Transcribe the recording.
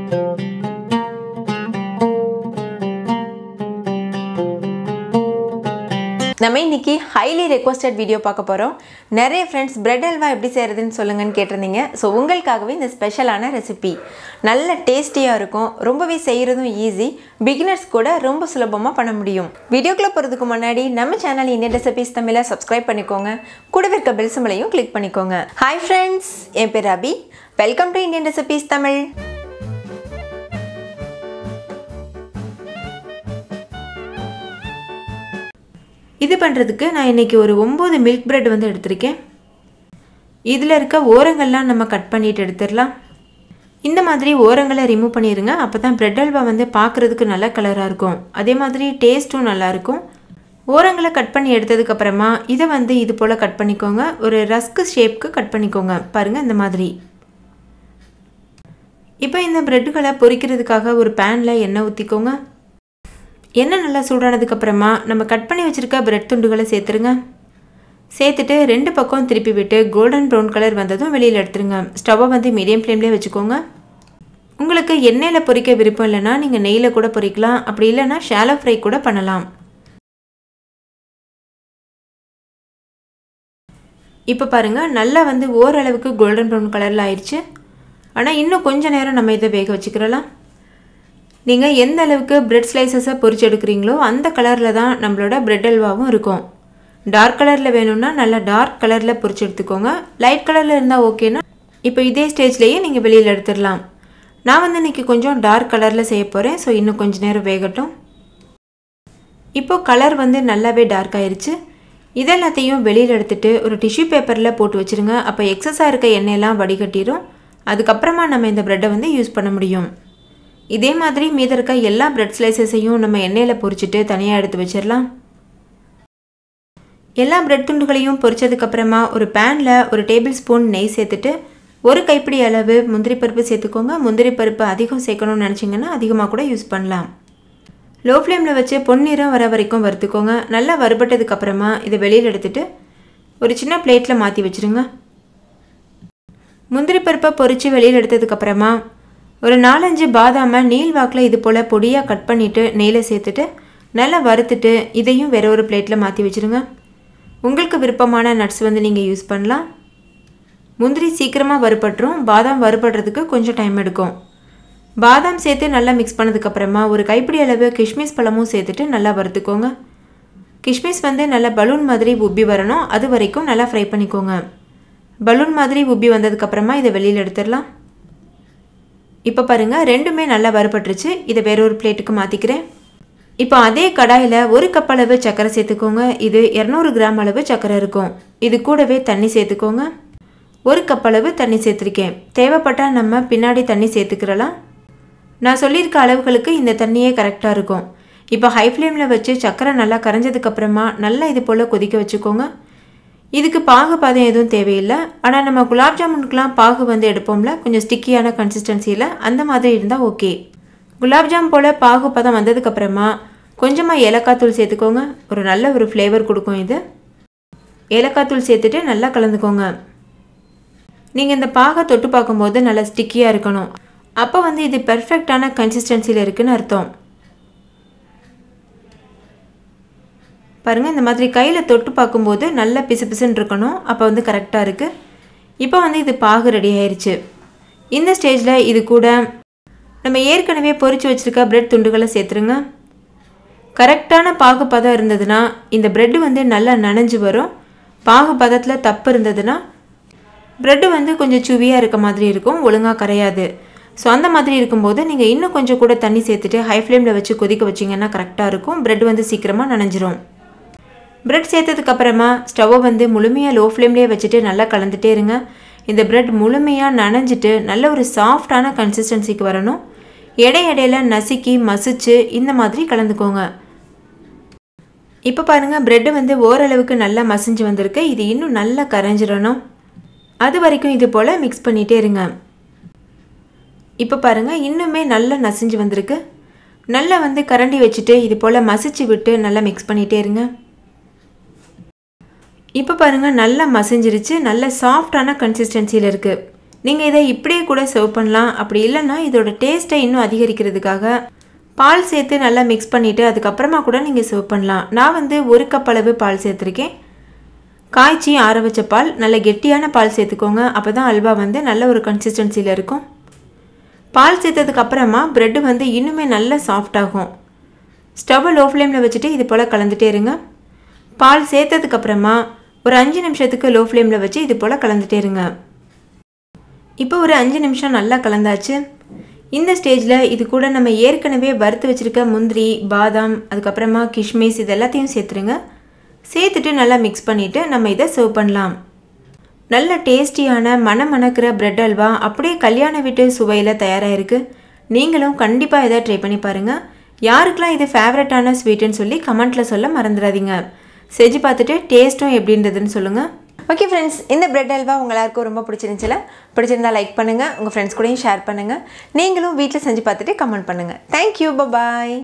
நம்ம இன்னைக்கு highly requested video பார்க்க போகிறோம் நிறைய ஃப்ரெண்ட்ஸ் பிரெட் அல்வா எப்படி செய்கிறதுன்னு சொல்லுங்கன்னு கேட்டிருந்தீங்க ஸோ உங்களுக்காகவே இந்த ஸ்பெஷலான ரெசிபி நல்ல டேஸ்டியாக இருக்கும் ரொம்பவே செய்கிறதும் ஈஸி பிகினர்ஸ் கூட ரொம்ப சுலபமாக பண்ண முடியும் வீடியோக்குள்ளே போகிறதுக்கு முன்னாடி நம்ம சேனல் இந்தியன் ரெசிபிஸ் தமிழை சப்ஸ்கிரைப் பண்ணிக்கோங்க கூடவே இருக்க பெல் சிம்பளையும் கிளிக் பண்ணிக்கோங்க ஹாய் ஃப்ரெண்ட்ஸ் என் பேர் Abi welcome to Indian recipes Tamil இது பண்ணுறதுக்கு நான் இன்றைக்கி ஒரு ஒம்பது மில்க் பிரெட் வந்து எடுத்திருக்கேன் இதில் இருக்க ஓரங்கள்லாம் நம்ம கட் பண்ணிட்டு எடுத்துடலாம் இந்த மாதிரி ஓரங்களை ரிமூவ் பண்ணிடுங்க அப்போ தான் பிரெட் அல்வா வந்து பார்க்குறதுக்கு நல்ல கலராக இருக்கும் அதே மாதிரி டேஸ்ட்டும் நல்லாயிருக்கும் ஓரங்களை கட் பண்ணி எடுத்ததுக்கப்புறமா இதை வந்து இது போல் கட் பண்ணிக்கோங்க ஒரு ரஸ்க்கு ஷேப்க்கு கட் பண்ணிக்கோங்க பாருங்கள் இந்த மாதிரி இப்போ இந்த பிரெட்டுகளை பொரிக்கிறதுக்காக ஒரு பேனில் எண்ணெய் ஊற்றிக்கோங்க எண்ணெய் நல்லா சூடானதுக்கப்புறமா நம்ம கட் பண்ணி வச்சுருக்க பிரெட் துண்டுகளை சேர்த்துருங்க சேர்த்துட்டு ரெண்டு பக்கம் திருப்பி விட்டு கோல்டன் ப்ரௌன் கலர் வந்ததும் வெளியில் எடுத்துருங்க ஸ்டவ்வை வந்து மீடியம் ஃப்ளேம்லேயே வச்சுக்கோங்க உங்களுக்கு எண்ணெயில் பொரிக்க விருப்பம் இல்லைன்னா நீங்கள் நெய்யில் கூட பொரிக்கலாம் அப்படி இல்லைன்னா ஷாலோ ஃப்ரை கூட பண்ணலாம் இப்போ பாருங்கள் நல்லா வந்து ஓரளவுக்கு கோல்டன் ப்ரௌன் கலரில் ஆயிடுச்சு ஆனால் இன்னும் கொஞ்ச நேரம் நம்ம இதை வேக வச்சுக்கிறலாம் நீங்கள் எந்த அளவுக்கு பிரெட் ஸ்லைசஸை பொரிச்சு எடுக்கிறீங்களோ அந்த கலரில் தான் நம்மளோட பிரெட் அல்வாவும் இருக்கும் டார்க் கலரில் வேணும்னா நல்லா டார்க் கலரில் பொரிச்சு எடுத்துக்கோங்க லைட் கலரில் இருந்தால் ஓகேனா இப்போ இதே ஸ்டேஜ்லேயே நீங்கள் வெளியில் எடுத்துடலாம் நான் வந்து இன்றைக்கி கொஞ்சம் டார்க் கலரில் செய்ய போகிறேன் ஸோ இன்னும் கொஞ்சம் நேரம் வேகட்டும் இப்போது கலர் வந்து நல்லாவே டார்க் ஆயிடுச்சு இதெல்லாத்தையும் வெளியில் எடுத்துகிட்டு ஒரு டிஷ்யூ பேப்பரில் போட்டு வச்சுருங்க அப்போ எக்ஸஸாக இருக்க எண்ணெயெல்லாம் வடிகட்டிடும் அதுக்கப்புறமா நம்ம இந்த ப்ரெட்டை வந்து யூஸ் பண்ண முடியும் இதே மாதிரி மீத இருக்க எல்லா பிரெட் ஸ்லைசஸையும் நம்ம எண்ணெயில் பொரிச்சிட்டு தனியாக எடுத்து வச்சிடலாம் எல்லா பிரெட் துண்டுகளையும் பொரிச்சதுக்கப்புறமா ஒரு பேனில் ஒரு டேபிள் ஸ்பூன் நெய் சேர்த்துட்டு ஒரு கைப்பிடி அளவு முந்திரி பருப்பு சேர்த்துக்கோங்க முந்திரி பருப்பு அதிகம் சேர்க்கணும்னு நினச்சிங்கன்னா அதிகமாக கூட யூஸ் பண்ணலாம் லோ ஃப்ளேமில் வச்சு பொன்னிறம் வர வரைக்கும் வறுத்துக்கோங்க நல்லா வறுபட்டதுக்கப்புறமா இதை வெளியில் எடுத்துகிட்டு ஒரு சின்ன பிளேட்டில் மாற்றி வச்சுருங்க முந்திரி பருப்பை பொரித்து வெளியில் எடுத்ததுக்கப்புறமா ஒரு நாலஞ்சு பாதாமை நீல் வாக்கில் இது போல் பொடியாக கட் பண்ணிவிட்டு நெய்யில் சேர்த்துட்டு நல்லா வறுத்துட்டு இதையும் வேற ஒரு பிளேட்டில் மாற்றி வச்சுருங்க உங்களுக்கு விருப்பமான நட்ஸ் வந்து நீங்கள் யூஸ் பண்ணலாம் முந்திரி சீக்கிரமாக வறுபட்டுரும் பாதாம் வறுபடுறதுக்கு கொஞ்சம் டைம் எடுக்கும் பாதாம் சேர்த்து நல்லா மிக்ஸ் பண்ணதுக்கப்புறமா ஒரு கைப்பிடி அளவு கிஷ்மிஸ் பழமும் சேர்த்துட்டு நல்லா வறுத்துக்கோங்க கிஷ்மிஸ் வந்து நல்லா பலூன் மாதிரி உப்பி வரணும் அது வரைக்கும் நல்லா ஃப்ரை பண்ணிக்கோங்க பலூன் மாதிரி உப்பி வந்ததுக்கப்புறமா இதை வெளியில் எடுத்துடலாம் இப்போ பாருங்கள் ரெண்டுமே நல்லா வறுபட்டுருச்சு இதை வேற ஒரு பிளேட்டுக்கு மாற்றிக்கிறேன் இப்போ அதே கடாயில் ஒரு கப் அளவு சர்க்கரை சேர்த்துக்கோங்க இது இரநூறு கிராம் அளவு சர்க்கரை இருக்கும் இது கூடவே தண்ணி சேர்த்துக்கோங்க ஒரு கப் அளவு தண்ணி சேர்த்துருக்கேன் தேவைப்பட்டால் நம்ம பின்னாடி தண்ணி சேர்த்துக்கிறலாம் நான் சொல்லியிருக்க அளவுகளுக்கு இந்த தண்ணியே கரெக்டாக இருக்கும் இப்போ ஹை ஃப்ளேமில் வச்சு சர்க்கரை நல்லா கரைஞ்சதுக்கப்புறமா நல்லா இது போல் கொதிக்க வச்சுக்கோங்க இதுக்கு பாகு பதம் எதுவும் தேவையில்லை ஆனால் நம்ம குலாப் ஜாமுனுக்குலாம் பாகு வந்து எடுப்போம்ல கொஞ்சம் ஸ்டிக்கியான கன்சிஸ்டன்சியில் அந்த மாதிரி இருந்தால் ஓகே குலாப் ஜாம் போல் பாகு பதம் வந்ததுக்கப்புறமா கொஞ்சமாக ஏலக்காய் தூள் சேர்த்துக்கோங்க ஒரு நல்ல ஒரு ஃப்ளேவர் கொடுக்கும் இது ஏலக்காய் தூள் சேர்த்துட்டு நல்லா கலந்துக்கோங்க நீங்கள் இந்த பாகை தொட்டு பார்க்கும்போது நல்லா ஸ்டிக்கியாக இருக்கணும் அப்போ வந்து இது பெர்ஃபெக்டான கன்சிஸ்டன்சியில் இருக்குன்னு அர்த்தம் பாருங்கள் இந்த மாதிரி கையில் தொட்டு பார்க்கும்போது நல்லா பிசு பிசுன்னு இருக்கணும் அப்போ வந்து கரெக்டாக இருக்குது இப்போ வந்து இது பாகு ரெடி ஆயிடுச்சு இந்த ஸ்டேஜில் இது கூட நம்ம ஏற்கனவே பொரிச்சு வச்சுருக்க பிரெட் துண்டுகளை சேர்த்துருங்க கரெக்டான பாகு பதம் இருந்ததுன்னா இந்த ப்ரெட்டு வந்து நல்லா நனைஞ்சு வரும் பாகு பதத்தில் தப்பு இருந்ததுன்னா ப்ரெட்டு வந்து கொஞ்சம் சுவியாக இருக்க மாதிரி இருக்கும் ஒழுங்காக கரையாது ஸோ அந்த மாதிரி இருக்கும்போது நீங்கள் இன்னும் கொஞ்சம் கூட தண்ணி சேர்த்துட்டு ஹை ஃப்ளேமில் வச்சு கொதிக்க வச்சிங்கன்னா கரெக்டாக இருக்கும் ப்ரெட் வந்து சீக்கிரமாக நனைஞ்சிரும் பிரெட் சேர்த்ததுக்கப்புறமா ஸ்டவ்வை வந்து முழுமையாக லோ ஃப்ளேம்லேயே வச்சுட்டு நல்லா கலந்துட்டே இருங்க இந்த பிரெட் முழுமையாக நனைஞ்சிட்டு நல்ல ஒரு சாஃப்டான கன்சிஸ்டன்சிக்கு வரணும் இடை இடையில நசுக்கி மசிச்சு இந்த மாதிரி கலந்துக்கோங்க இப்போ பாருங்கள் ப்ரெட்டு வந்து ஓரளவுக்கு நல்லா மசிஞ்சு வந்திருக்கு இது இன்னும் நல்லா கரைஞ்சிடணும் அது வரைக்கும் இது போல் மிக்ஸ் பண்ணிகிட்டே இருங்க இப்போ பாருங்கள் இன்னுமே நல்லா நசிஞ்சு வந்திருக்கு நல்லா வந்து கரண்டி வச்சுட்டு இது போல் மசிச்சு விட்டு நல்லா மிக்ஸ் பண்ணிகிட்டே இருங்க இப்போ பாருங்கள் நல்லா மசிஞ்சிருச்சு நல்ல சாஃப்டான கன்சிஸ்டன்சியில் இருக்குது நீங்கள் இதை இப்படியே கூட சர்வ் பண்ணலாம் அப்படி இல்லைன்னா இதோட டேஸ்ட்டை இன்னும் அதிகரிக்கிறதுக்காக பால் சேர்த்து நல்லா மிக்ஸ் பண்ணிவிட்டு அதுக்கப்புறமா கூட நீங்கள் சர்வ் பண்ணலாம் நான் வந்து ஒரு கப் அளவு பால் சேர்த்துருக்கேன் காய்ச்சி ஆற வச்ச பால் நல்ல கெட்டியான பால் சேர்த்துக்கோங்க அப்போ தான் அல்வா வந்து நல்ல ஒரு கன்சிஸ்டன்சியில் இருக்கும் பால் சேர்த்ததுக்கு அப்புறமா ப்ரெட்டு வந்து இன்னுமே நல்லா சாஃப்ட் ஆகும் ஸ்டவ்வை லோ ஃப்ளேமில் வச்சுட்டு இது போல் கலந்துட்டே இருங்க பால் சேர்த்ததுக்கப்புறமா ஒரு அஞ்சு நிமிஷத்துக்கு லோ ஃப்ளேமில் வச்சு இது போல் கலந்துட்டே இருங்க இப்போ ஒரு அஞ்சு நிமிஷம் நல்லா கலந்தாச்சு இந்த ஸ்டேஜில் இது கூட நம்ம ஏற்கனவே வறுத்து வச்சுருக்க முந்திரி பாதாம் அதுக்கப்புறமா கிஷ்மிஸ் இது எல்லாத்தையும் சேர்த்துருங்க சேர்த்துட்டு நல்லா மிக்ஸ் பண்ணிவிட்டு நம்ம இதை சர்வ் பண்ணலாம் நல்ல டேஸ்டியான மனம் மணக்கிற பிரெட் அல்வா அப்படியே கல்யாண வீட்டு சுவையில் தயாராக இருக்குது நீங்களும் கண்டிப்பாக இதை ட்ரை பண்ணி பாருங்கள் யாருக்கெல்லாம் இது ஃபேவரட்டான ஸ்வீட்டுன்னு சொல்லி கமெண்ட்டில் சொல்ல மறந்துடாதீங்க செஞ்சு பார்த்துட்டு டேஸ்ட்டும் எப்படின்றதுன்னு சொல்லுங்கள் ஓகே ஃப்ரெண்ட்ஸ் இந்த பிரெட் அல்வா உங்க எல்லாருக்கும் ரொம்ப பிடிச்சிருந்துச்சுல பிடிச்சிருந்தா லைக் பண்ணுங்கள் உங்கள் ஃப்ரெண்ட்ஸ் கூடயும் ஷேர் பண்ணுங்கள் நீங்களும் வீட்டில் செஞ்சு பார்த்துட்டு கமெண்ட் பண்ணுங்கள் தேங்க்யூ பாய்